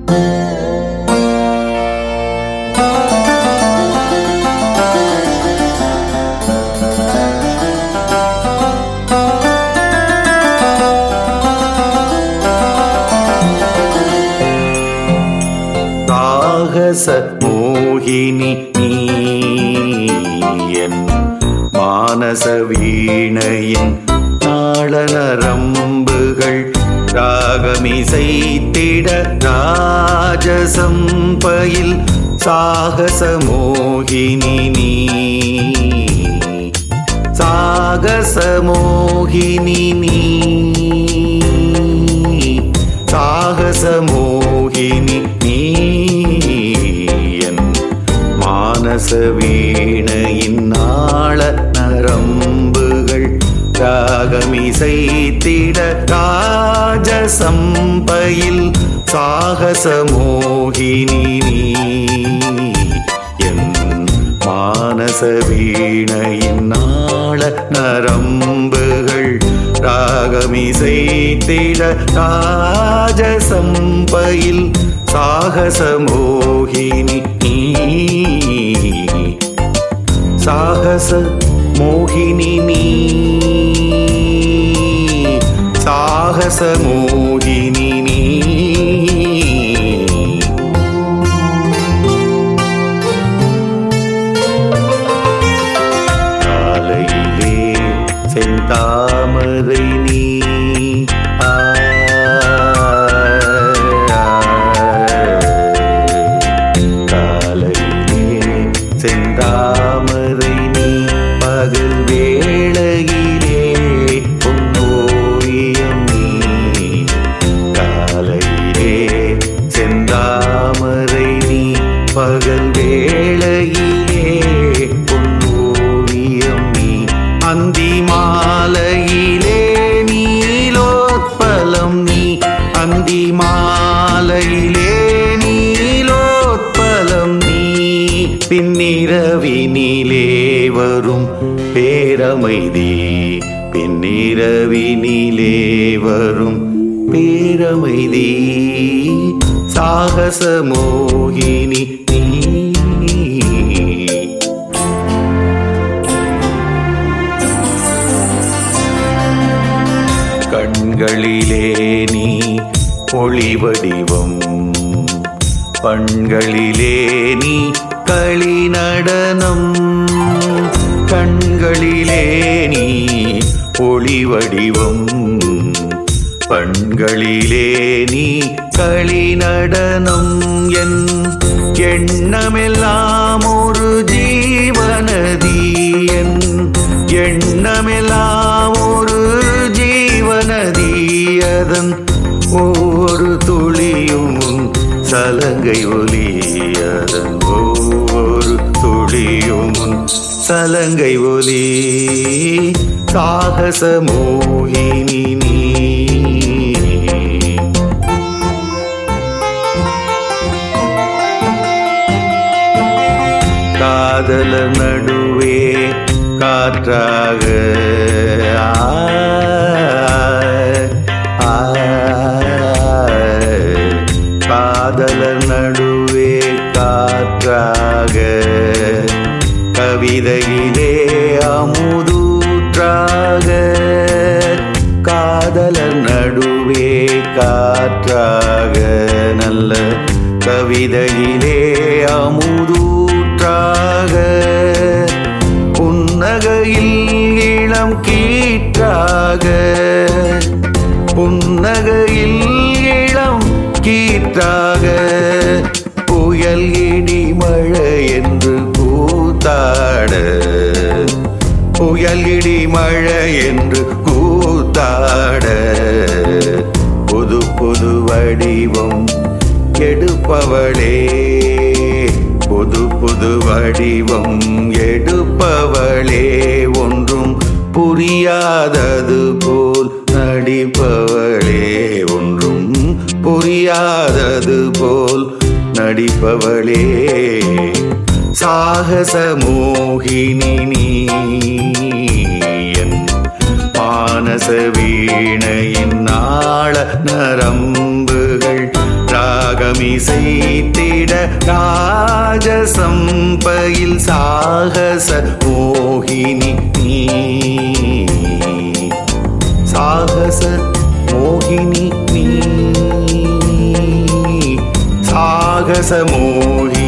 சாகச மோகினி நீ என் மானச வீணையின் தாளநரம்புகள் ராகமிசைத்திட ராஜசம்பயில் சாகச மோகினி நீ சாகச மோகினி நீ சாகச மோகினி நீ என் மானச வீணையின் நாள நரம்புகள் ராகமிசைத்திட ராஜசம்பயில் சாகச மோகினி நீ என் மானச வீணையின் நாள நரம்புகள் ராகமிசைத்திட ராஜசம்பயில் சாகச மோகினி நீ சாகச மோகினி நீ சாகச மோகினி நீ காலையிலே செந்தாமரை நீ ஆ, காலையிலே செந்தாமரை நீ பகல் வேளையிலே பொன்னோவியம் நீ காலையிலே செந்தாமரை நீ பகல் வேளையிலே பொன்னோவியம் நீ அந்தி மாலையிலே நீலோத்பலம் நீ அந்தி மாலையிலே நீலோத்பலம் நீ பின்னிரவினிலே வரும் பேரமைதி பின்னிரவினிலே வரும் பேரமைதி சாகச மோகினி நீ கண்களிலே நீ ஒளி வடிவம் பண்களிலே நீ களி நடனம் கண்களிலே நீ ஒளி வடிவம் பண்களிலே நீ களி நடனம் என் எண்ணமெல்லாம் ஒரு ஜீவனதி என் எண்ணமெல்லாம் ஒரு ஜீவனதி அதன் ஒவ்வொரு துளியும் உன் சலங்கை ஒலி அதன் ஒவ்வொரு துளியும் உன் சலங்கை ஒலி சாகச மோகினி நீ காதலர் நடுவே காற்றாக ஆ, ஆ, காதலர் நடுவே காற்றாக கவிதையிலே அமுதூற்றாக காதலர் நடுவே காற்றாக நல்ல கவிதையிலே அமுதூற்றாக புன்னகையில் இளம் கீற்றாக புன்னகையில் இளம் கீற்றாக புயல் இடி மழை என்று கூத்தாட புயல் இடி மழை என்று கூத்தாட புது புது வடிவம் எடுப்பவளே புது புது வடிவம் எடுப்பவளே ஒன்றும் புரியாதது போல் நடிப்பவளே ஒன்றும் புரியாதது போல் நடிப்பவளே சாகச மோகினி நீ என் மானச வீணையின் நாள நரம்புகள் ராகம் ராகமிசைத்திட ராஜசம்பையில் சாகச மோகினி நீ சாகச மோகினி நீ சாகச மோகினி